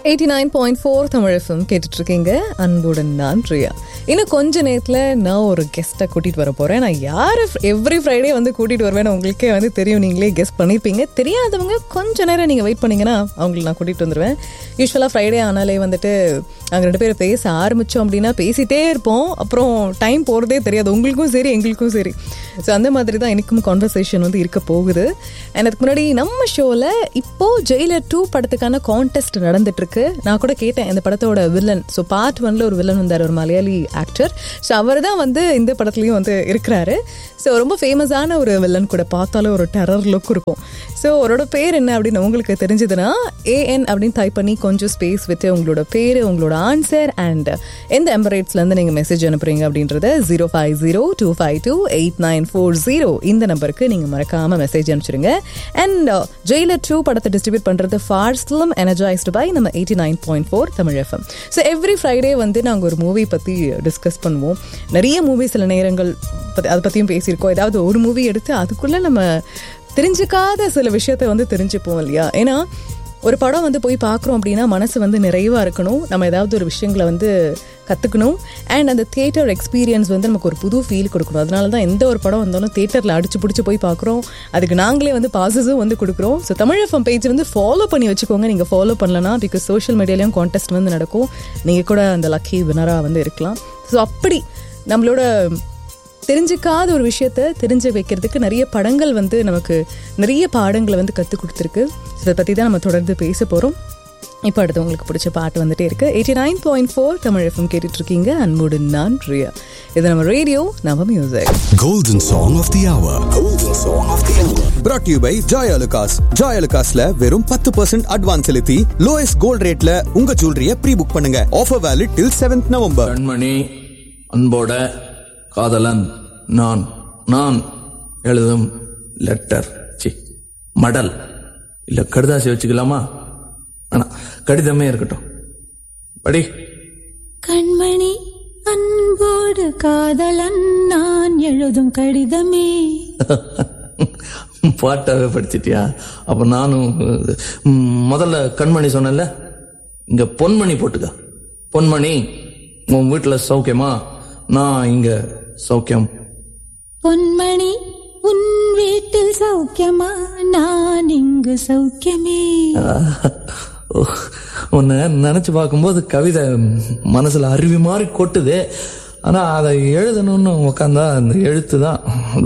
Eighty nine point four Tamil F M கேட்டுட்டு இருக்கீங்க அன்புடன் நான் பிரியா இன்னும் கொஞ்ச நேரத்தில் நான் ஒரு கெஸ்ட்டை கூட்டிகிட்டு வர போகிறேன் நான் யார் எவ்ரி ஃப்ரைடே வந்து கூட்டிகிட்டு வருவேன் உங்களுக்கே வந்து தெரியும் நீங்களே கெஸ்ட் பண்ணியிருப்பீங்க தெரியாதவங்க கொஞ்ச நேரம் நீங்கள் வெயிட் பண்ணீங்கன்னா அவங்களை நான் கூட்டிகிட்டு வந்துடுவேன் யூஸ்வலாக ஃப்ரைடே ஆனாலே வந்துட்டு நாங்கள் ரெண்டு பேரும் பேச ஆரம்பித்தோம் அப்படின்னா பேசிட்டே இருப்போம் அப்புறம் டைம் போகிறதே தெரியாது உங்களுக்கும் சரி எங்களுக்கும் சரி ஸோ அந்த மாதிரி தான் எனக்கும் கான்வர்சேஷன் வந்து இருக்க போகுது அண்ட் அதுக்கு முன்னாடி நம்ம ஷோவில் இப்போது ஜெயிலர் டூ படத்துக்கான கான்டெஸ்ட் நடந்துட்டுருக்கு நான் கூட கேட்டேன் இந்த படத்தோட வில்லன் ஸோ பார்ட் ஒன்ல ஒரு வில்லன் வந்தார் ஒரு மலையாளி ஆக்டர் ஸோ அவர் தான் வந்து இந்த படத்துலையும் வந்து இருக்கிறாரு ஸோ ரொம்ப ஃபேமஸான ஒரு வில்லன் கூட பார்த்தாலும் ஒரு டெரர் லுக் இருக்கும் ஸோ அவரோட பேர் என்ன அப்படின்னு உங்களுக்கு தெரிஞ்சதுன்னா ஏஎன் அப்படின்னு டைப் பண்ணி கொஞ்சம் ஸ்பேஸ் விட்டு உங்களோட பேர் உங்களோட ஆன்சர் அண்ட் எந்த எம்பரேட்ஸ்லேருந்து நீங்கள் மெசேஜ் அனுப்புறீங்க அப்படின்றத zero five zero two five two eight nine four zero இந்த நம்பருக்கு நீங்கள் மறக்காமல் மெசேஜ் அனுப்பிச்சிடுங்க அண்ட் ஜெயிலர் டூ படத்தை டிஸ்ட்ரிபியூட் பண்ணுறது ஃபார்ஸ்லம் எனர்ஜைஸ்டு பை நம்ம eighty nine point four Tamil F M so every Friday வந்து நாங்கள் ஒரு மூவி பற்றி டிஸ்கஸ் பண்ணுவோம் நிறைய மூவி சில நேரங்கள் பத்தி அதை பற்றியும் பேசியிருக்கோம் ஏதாவது ஒரு மூவி எடுத்து அதுக்குள்ளே நம்ம தெரிஞ்சுக்காத சில விஷயத்த வந்து தெரிஞ்சுப்போம் இல்லையா ஏன்னா ஒரு படம் வந்து போய் பார்க்குறோம் அப்படின்னா மனசு வந்து நிறைவாக இருக்கணும் நம்ம ஏதாவது ஒரு விஷயங்களை வந்து கற்றுக்கணும் அண்ட் அந்த தேட்டர் எக்ஸ்பீரியன்ஸ் வந்து நமக்கு ஒரு புது ஃபீல் கொடுக்கணும் அதனால தான் எந்த ஒரு படம் வந்தாலும் தேட்டரில் அடிச்சு பிடிச்சி போய் பார்க்குறோம் அதுக்கு நாங்களே வந்து பாசஸும் வந்து கொடுக்குறோம் ஸோ தமிழ் எஃப்எம் பேஜ் வந்து ஃபாலோ பண்ணி வச்சுக்கோங்க நீங்கள் ஃபாலோ பண்ணலன்னா பிகாஸ் சோஷியல் மீடியாலையும் கான்டெஸ்ட் வந்து நடக்கும் நீங்கள் கூட அந்த லக்கி வினராக வந்து இருக்கலாம் ஸோ அப்படி நம்மளோட தெரிஞ்சுக்காத ஒரு விஷயத்த தெரிஞ்சு வைக்கிறதுக்கு நிறைய படங்கள் வந்து நமக்கு நிறைய பாடங்களை வந்து கற்றுக் கொடுத்துருக்கு இதை பற்றி தான் நம்ம தொடர்ந்து பேச போகிறோம் இப்போ அடுத்து உங்களுக்கு பிடிச்ச பாட்டு வந்துட்டே இருக்கு eighty nine point four Tamil F M கேட்டுட்டு இருக்கீங்க அன்போடு நான் ரியா இது நம்ம ரேடியோ நம்ம music Golden Song of the Hour. Golden Song of the Hour. brought to you by Joy Alucas. Joy Alucasல வெறும் பத்து பர்சன்ட் அட்வான்ஸ் செலுத்தி லோயஸ்ட் கோல்ட் ரேட்ல உங்க ஜுவல்லரிய ப்ரீ புக் பண்ணுங்க offer valid till seventh November கண்மணி அன்போட காதலன் நான் நான் எழுதும் லெட்டர் சி மடல் இல்ல கடுதாசி வச்சுக்கலாமா ஆனா கடிதமே இருக்கட்டும் படி கண்மணி அன்போடு காதலன் நான் எழுதும் கடிதமே பாட்டாவே படிச்சிட்டியா அப்ப நானும் ம், முதல்ல கண்மணி சொன்னேன்ல இங்க பொன்மணி போட்டுக்க பொன்மணி உன் வீட்டுல சௌக்கியமா நான் இங்க சௌக்கியம் பொன்மணி உன் வீட்டில் சௌக்கியமா நான் இங்கு சௌக்கியமே உன்னை நினைச்சு பார்க்கும்போது கவிதை மனசுல அருவி மாதிரி கொட்டுது ஆனா அதை எழுதணும்னு உக்காந்தா அந்த எழுத்து தான்